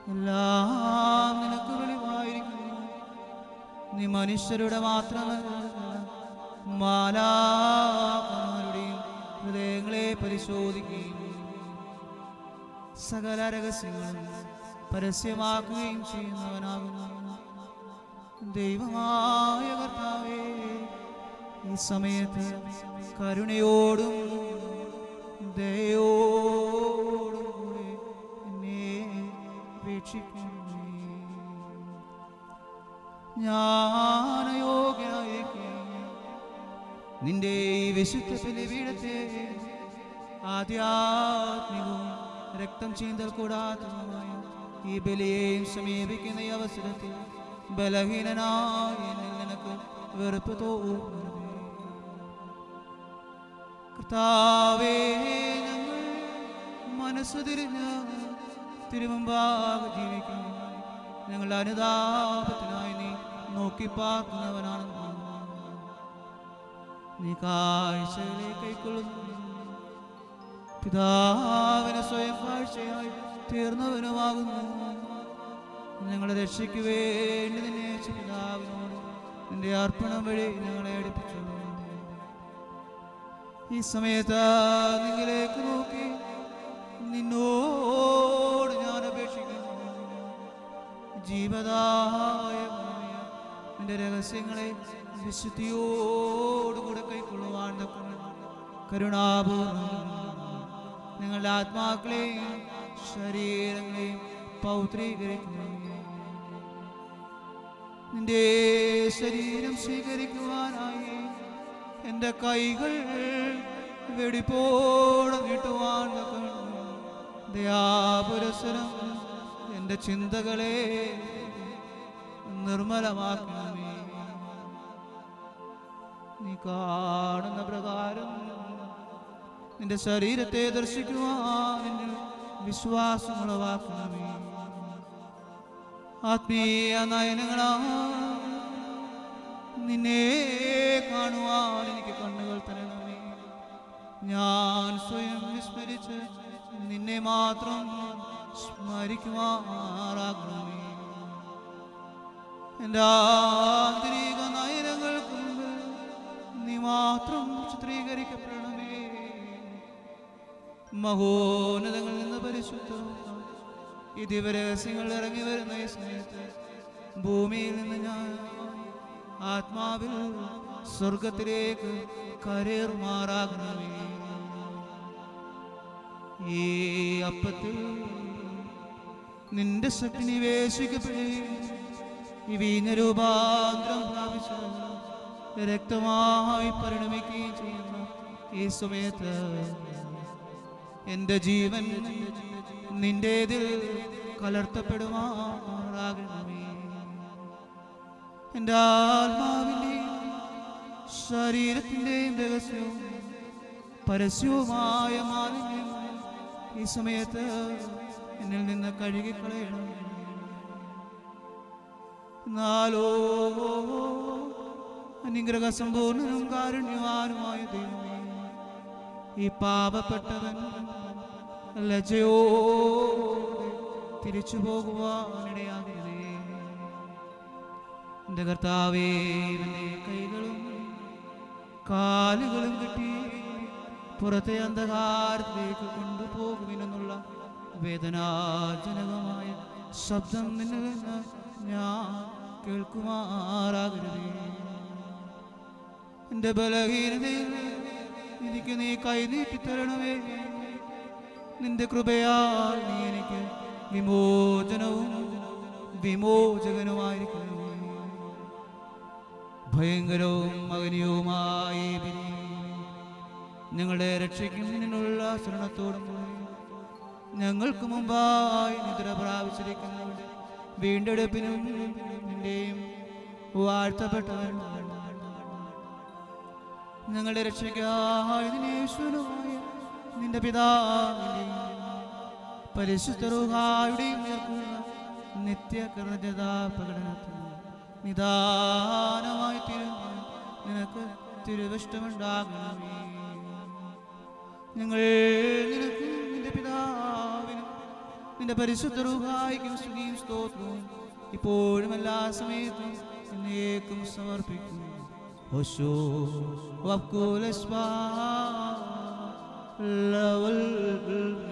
എല്ലാം നിനക്ക് വെളിവായിരിക്കുന്നു നീ മനുഷ്യരുടെ മാത്രമല്ല മാലാകുമാരുടെയും ഹൃദയങ്ങളെ പരിശോധിക്കുകയും സകല രഹസ്യങ്ങളും പരസ്യമാക്കുകയും ചെയ്യുന്നവനാകുന്നു ദൈവമായ കർത്താവേ ഈ സമയത്ത് കരുണയോടും ദയോടും കൂടെ എന്നെ വീക്ഷിക്കണമേ ഞാൻ യോഗ്യനായിരിക്കുന്നു നിന്റെ ഈ വിശുദ്ധ ബലിപീഠത്തെ ആധ്യാത്മികവും രക്തം ചീന്തൽ കൂടാത്തതുമായ ഈ ബലിയെയും സമീപിക്കുന്ന ഈ അവസരത്തിൽ ബലഹീനനായ എന്നിൽ നിനക്ക് വെറുപ്പ് തോന്നരുതേ കർത്താവേ ഞങ്ങൾ മനസ്സു തിരിഞ്ഞ് തിരുമുമ്പാകെ ജീവിക്കുന്നു ഞങ്ങളുടെ അനുതാപത്തിനായി നീ നോക്കിപ്പാക്കുന്നവനാണെന്ന് നീ കാഴ്ചകളെ കൈക്കൊള്ളുന്നു പിതാവിന് സ്വയം കാഴ്ചയായി തീർന്നവനുമാകുന്നു ഞങ്ങളെ രക്ഷയ്ക്ക് വേണ്ടി നിന്നെ അയച്ച പിതാവിനോട് നിന്റെ അർപ്പണം വഴി ഞങ്ങളെ അടുപ്പിച്ചു ഈ സമയത്ത് നിങ്ങളിലേക്ക് നോക്കി നിന്നോട് ഞാൻ അപേക്ഷിക്കുന്നു ജീവദായകമായ നിന്റെ രഹസ്യങ്ങളെ വിശുദ്ധിയോടുകൂടെ കൈക്കൊള്ളുവാൻ തക്കവണ്ണം കരുണാപൂർവം നിങ്ങളുടെ ആത്മാക്കളെയും ശരീരങ്ങളെയും പൗത്രീകരിക്കുന്നു നിന്റെ ശരീരം സ്വീകരിക്കുവാനായി എൻ്റെ കൈകൾ വെടിപ്പോടെ നീട്ടുവാൻ തക്കവണ്ണം ദയാപുരസരം എൻ്റെ ചിന്തകളെ നിർമ്മലമാക്കണമേ നീ കാണുന്ന പ്രകാരം നിന്റെ ശരീരത്തെ ദർശിക്കുവാൻ എന്നിൽ വിശ്വാസം ഉളവാക്കണമേ ആത്മീയ നയനങ്ങളാ നിന്നെ കാണുവാൻ എനിക്ക് കണ്ണുകൾ തരണമേ ഞാൻ സ്വയം വിസ്മരിച്ച് നിന്നെ മാത്രം സ്മരിക്കുമാറാകണമേ എൻ്റെ ആന്തരിക നയനങ്ങൾക്ക് മുമ്പിൽ നീ മാത്രം ചിത്രീകരിക്കപ്പെടണമേ മഹോന്നതങ്ങളിൽ നിന്ന് പരിശുദ്ധം ഈ ദിവരഹസ്യങ്ങൾ ഇറങ്ങി വരുന്ന ഈ സമയത്ത് ഭൂമിയിൽ നിന്ന് ഞാൻ ആത്മാവിൽ സ്വർഗത്തിലേക്ക് കരേറുമാറാകണമേ ഈ അപ്പത്തിൽ നിന്റെ ശക്തി നിവേശിക്കപ്പെടുകയും ഈ വീഞ്ഞ രൂപാന്തരം പ്രാപിച്ച രക്തമായി പരിണമിക്കുകയും ചെയ്യുന്ന ഈ സമയത്ത് എൻ്റെ ജീവൻ നിന്റേതിൽ കലർത്തപ്പെടുമാറാകണമേ എൻ്റെ ആത്മാവിൻ്റെയും ശരീരത്തിൻ്റെയും രഹസ്യവും പരസ്യവുമായ മാലിന്യം ഈ സമയത്ത് എന്നിൽ നിന്ന് കഴുകിക്കളയണം എന്നാലോ അനുഗ്രഹ സമ്പൂർണനും കാരുണ്യവാനുമായ ദൈവമേ ഈ പാപപ്പെട്ടവൻ ലജ്ജയോ തിരിച്ചു പോകുവാനിടയാകരുതേ എൻ്റെ കർത്താവേ ഇവൻ്റെ കൈകളും കാലുകളും കെട്ടി പുറത്തെ അന്ധകാരത്തിലേക്ക് കൊണ്ടുപോകുമെന്നുള്ള വേദനാജനകമായ ശബ്ദം നിന്നിൽ നിന്ന് ഞാൻ കേൾക്കുമാറാകരുതേ എൻ്റെ ബലഹീനതയിൽ എനിക്ക് നീ കൈനീട്ടി തരണമേ നിന്റെ കൃപയാൽ നീ എനിക്ക് വിമോചനവും വിമോചകനുമായിരിക്കണമേ ഭയങ്കരവും മകനീയവുമായ ഈ ബലി ഞങ്ങളെ രക്ഷിക്കും നിന്നുള്ള ശരണത്തോടും കൂടി ഞങ്ങൾക്ക് മുമ്പായി നിദ്ര പ്രാപിച്ചിരിക്കുന്നവരുടെ വീണ്ടെടുപ്പിനും നിന്റെയും വാഴ്ത്തപ്പെട്ടവൻ ഞങ്ങളുടെ രക്ഷയ്ക്കായ നിന്നേശ്വരമായ നിന്റെ പിതാവിൻ്റെയും പരിശുദ്ധരുഹായുടെയും നേർക്കുള്ള നിത്യ കൃതജ്ഞതാ പ്രകടനത്തിന് നിദാനമായി തീരുന്ന നിനക്ക് തിരുവിഷ്ടമുണ്ടാകണമേ ഞങ്ങൾ നിനക്ക് നിന്റെ പിതാവിനും നിന്റെ പരിശുദ്ധ റൂഹായിക്കും സ്തുതിയും സ്തോത്രവും ഇപ്പോഴും എല്ലാ സമയത്തും എന്നേക്കും സമർപ്പിക്കും ഹോശോ വക്കൂലസ്വാ ലവൽ